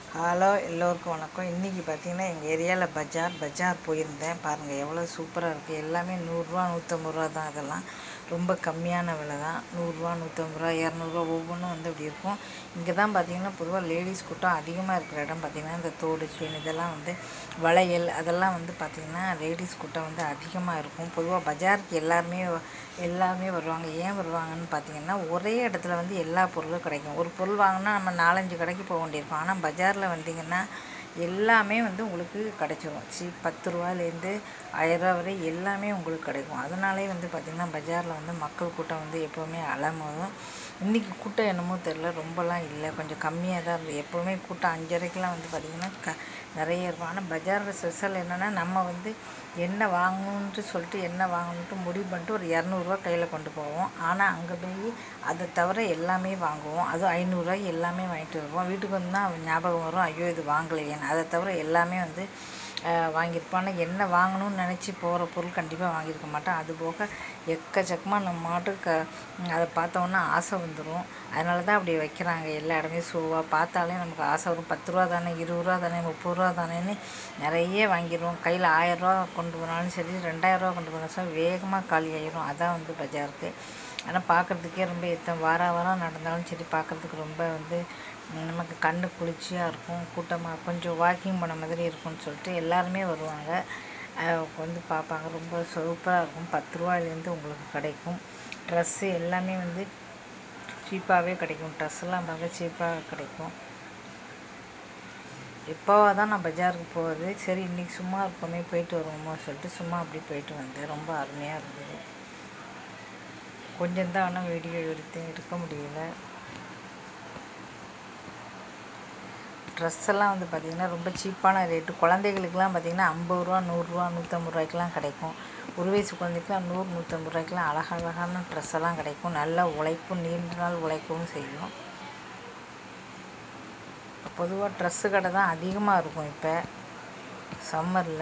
hello எல்லோருக்கும் வணக்கம் இன்றைக்கி பார்த்தீங்கன்னா எங்கள் ஏரியாவில் பஜார் பஜார் போயிருந்தேன் பாருங்கள் எவ்வளோ சூப்பராக இருக்குது எல்லாமே நூறுரூவா நூற்றம்பது ரூபா தான் இதெல்லாம் ரொம்ப கம்மியான விலை தான் நூறுரூவா நூற்றம்பது ரூபா இரநூறுவா ஒவ்வொன்றும் வந்து இப்படி இருக்கும் இங்கே தான் பார்த்தீங்கன்னா பொதுவாக லேடிஸ் கூட்டம் அதிகமாக இருக்கிற இடம் பார்த்திங்கன்னா இந்த தோடு செயின் இதெல்லாம் வந்து வளையல் அதெல்லாம் வந்து பார்த்திங்கன்னா லேடிஸ் கூட்டம் வந்து அதிகமாக இருக்கும் பொதுவாக பஜாருக்கு எல்லாருமே எல்லாருமே வருவாங்க ஏன் வருவாங்கன்னு பார்த்தீங்கன்னா ஒரே இடத்துல வந்து எல்லா பொருளும் கிடைக்கும் ஒரு பொருள் வாங்கினா நம்ம நாலஞ்சு கடைக்கு போக வேண்டியிருக்கும் ஆனால் பஜாரில் வந்தீங்கன்னா எல்லாமே வந்து உங்களுக்கு கிடைச்சிரும் சி பத்து ரூபாலேருந்து ஆயிரரூவா வரை எல்லாமே உங்களுக்கு கிடைக்கும் அதனாலே வந்து பார்த்திங்கன்னா பஜாரில் வந்து மக்கள் கூட்டம் வந்து எப்போவுமே அலமோதும் இன்றைக்கி கூட்டம் என்னமோ தெரில ரொம்பலாம் இல்லை கொஞ்சம் கம்மியாக தான் இருந்தது எப்போவுமே கூட்டம் அஞ்சரைக்கெலாம் வந்து பார்த்திங்கன்னா க நிறைய இருக்கும் ஆனால் பஜாரில் ஸ்பெஷல் என்னென்னா நம்ம வந்து என்ன வாங்கணுன்ட்டு சொல்லிட்டு என்ன வாங்கணுன்ட்டு முடிவு பண்ணிட்டு ஒரு இரநூறுவா கையில் கொண்டு போவோம் ஆனால் அங்கே போய் அதை தவிர எல்லாமே வாங்குவோம் அதுவும் ஐநூறுரூவாய்க்கு எல்லாமே வாங்கிட்டு வருவோம் வீட்டுக்கு வந்து தான் ஞாபகம் வரும் ஐயோ இது வாங்கலையேன்னு அதை தவிர எல்லாமே வந்து வாங்கியிருப்போம் ஆனால் என்ன வாங்கணும்னு நினச்சி போகிற பொருள் கண்டிப்பாக வாங்கியிருக்க மாட்டோம் அது போக எக்கச்சக்கமாக நம்ம மாட்டுக்கு க அதை பார்த்தோன்னா ஆசை வந்துடும் அதனால தான் அப்படி வைக்கிறாங்க எல்லா இடமே ஷோவாக பார்த்தாலே நமக்கு ஆசை வரும் பத்து ரூபா தானே இருபது ரூபா தானே முப்பது ரூபா தானேன்னு நிறைய வாங்கிடுவோம் கையில் ஆயிரரூவா கொண்டு போனாலும் சரி ரெண்டாயிரரூவா கொண்டு போனாலும் சரி வேகமாக காலி ஆயிரும் அதான் வந்து பஜாருக்கு ஆனால் பார்க்குறதுக்கே ரொம்ப எத்தனை வாரம் வாரம் நடந்தாலும் சரி பார்க்குறதுக்கு ரொம்ப வந்து நமக்கு கண்ணு குளிர்ச்சியாக இருக்கும் கூட்டமாக கொஞ்சம் வாக்கிங் போன மாதிரி இருக்கும்னு சொல்லிட்டு எல்லாருமே வருவாங்க வந்து பார்ப்பாங்க ரொம்ப சூப்பராக இருக்கும் பத்து ரூபாயிலேருந்து உங்களுக்கு கிடைக்கும் ட்ரெஸ்ஸு எல்லாமே வந்து சீப்பாகவே கிடைக்கும் ட்ரெஸ்ஸெல்லாம் பார்க்க சீப்பாக கிடைக்கும் எப்போவா தான் நான் பஜாருக்கு போகிறது சரி இன்றைக்கி சும்மா இருக்கோமே போயிட்டு வருவோமோ சொல்லிட்டு சும்மா அப்படி போயிட்டு வந்தேன் ரொம்ப அருமையாக இருந்தது கொஞ்சம் தான் ஆனால் வீடியோ எடுத்தேன் எடுக்க முடியல ட்ரெஸ் எல்லாம் வந்து பார்த்திங்கன்னா ரொம்ப சீப்பான ரேட்டு குழந்தைகளுக்கெல்லாம் பார்த்திங்கன்னா ஐம்பது ரூபா நூறுரூவா நூற்றம்பது ரூபாய்க்கெலாம் கிடைக்கும் ஒரு வயசு குழந்தைக்கெலாம் நூறு நூற்றம்பது ரூபாய்க்கெலாம் அழகழகான ட்ரெஸ் எல்லாம் கிடைக்கும் நல்லா உழைப்பும் நீண்ட நாள் உழைக்கவும் செய்யும் பொதுவாக ட்ரெஸ்ஸு கடை தான் அதிகமாக இருக்கும் இப்போ சம்மரில்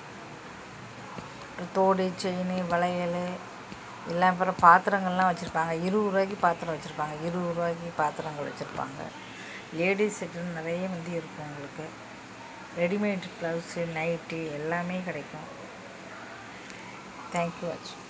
தோடு செயின் வளையல் எல்லாம் அப்புறம் பாத்திரங்கள்லாம் வச்சுருப்பாங்க இருபது ரூபாய்க்கு பாத்திரம் வச்சுருப்பாங்க இருபது ரூபாய்க்கு பாத்திரங்கள் வச்சுருப்பாங்க லேடிஸ் செட்டுன்னு நிறைய வந்து இருக்கும் உங்களுக்கு ரெடிமேட் ப்ளவுஸு நைட்டி எல்லாமே கிடைக்கும் தேங்க்யூ வாட்ச்